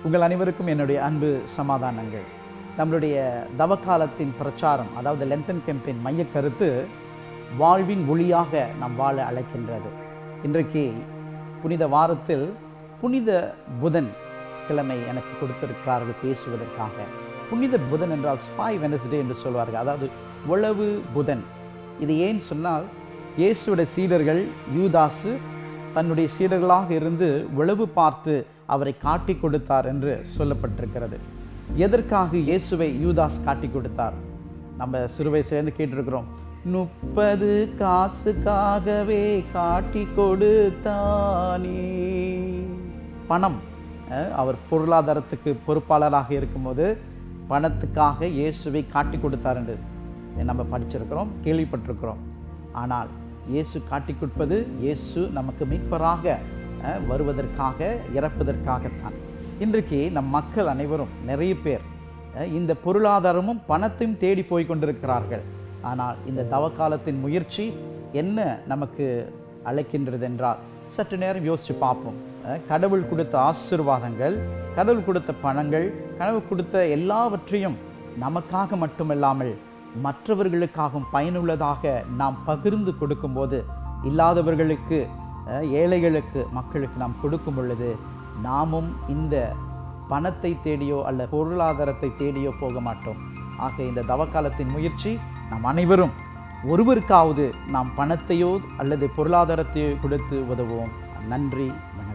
உங்கள் அனைவருக்கும் என்னுடைய அன்பு சமாதானங்கள் நம்மளுடைய தவக்காலத்தின் பிரச்சாரம் அதாவது லென்தன் கேம்பின் மைய கருத்து வாழ்வின் ஒளியாக நாம் வாழ அழைக்கின்றது இன்றைக்கு புனித வாரத்தில் புனித புதன் கிழமை எனக்கு கொடுத்திருக்கிறார்கள் பேசுவதற்காக புனித புதன் என்றால் ஸ்பாய் வெனஸ்டே என்று சொல்வார்கள் அதாவது உளவு புதன் இது ஏன் சொன்னால் இயேசுடைய சீடர்கள் யூதாசு தன்னுடைய சீடர்களாக இருந்து உளவு பார்த்து அவரை காட்டி கொடுத்தார் என்று சொல்லப்பட்டிருக்கிறது எதற்காக இயேசுவை யூதாஸ் காட்டி கொடுத்தார் நம்ம சிறு வயசுலேருந்து கேட்டிருக்கிறோம் முப்பது காசுக்காகவே காட்டி கொடுத்தானே பணம் அஹ், அவர் பொருளாதாரத்துக்கு பொறுப்பாளராக இருக்கும்போது பணத்துக்காக இயேசுவை காட்டி கொடுத்தார் என்று நம்ம படிச்சிருக்கிறோம் கேள்விப்பட்டிருக்கிறோம் ஆனால் இயேசு காட்டி கொடுப்பது இயேசு நமக்கு மீட்பராக அஹ், வருவதற்காக இறப்பதற்காகத்தான் இன்றைக்கு நம் மக்கள் அனைவரும் நிறைய பேர் அஹ், இந்த பொருளாதாரமும் பணத்தையும் தேடி போய் கொண்டிருக்கிறார்கள் ஆனால் இந்த தவக்காலத்தின் முயற்சி என்ன நமக்கு அழைக்கின்றது என்றால் சற்று நேரம் யோசித்து பார்ப்போம் அஹ், கடவுள் கொடுத்த ஆசீர்வாதங்கள் கடவுள் கொடுத்த பணங்கள் கடவுள் கொடுத்த எல்லாவற்றையும் நமக்காக மட்டுமல்லாமல் மற்றவர்களுக்காகவும் பயனுள்ளதாக நாம் பகிர்ந்து கொடுக்கும்போது இல்லாதவர்களுக்கு அஹ், ஏழைகளுக்கு மக்களுக்கு நாம் கொடுக்கும் பொழுது நாமும் இந்த பணத்தை தேடியோ அல்ல பொருளாதாரத்தை தேடியோ போக மாட்டோம் ஆக இந்த தவக்காலத்தின் முயற்சி நாம் அனைவரும் ஒருவருக்காவது நாம் பணத்தையோ அல்லது பொருளாதாரத்தையோ கொடுத்து உதவுவோம் நன்றி வணக்கம்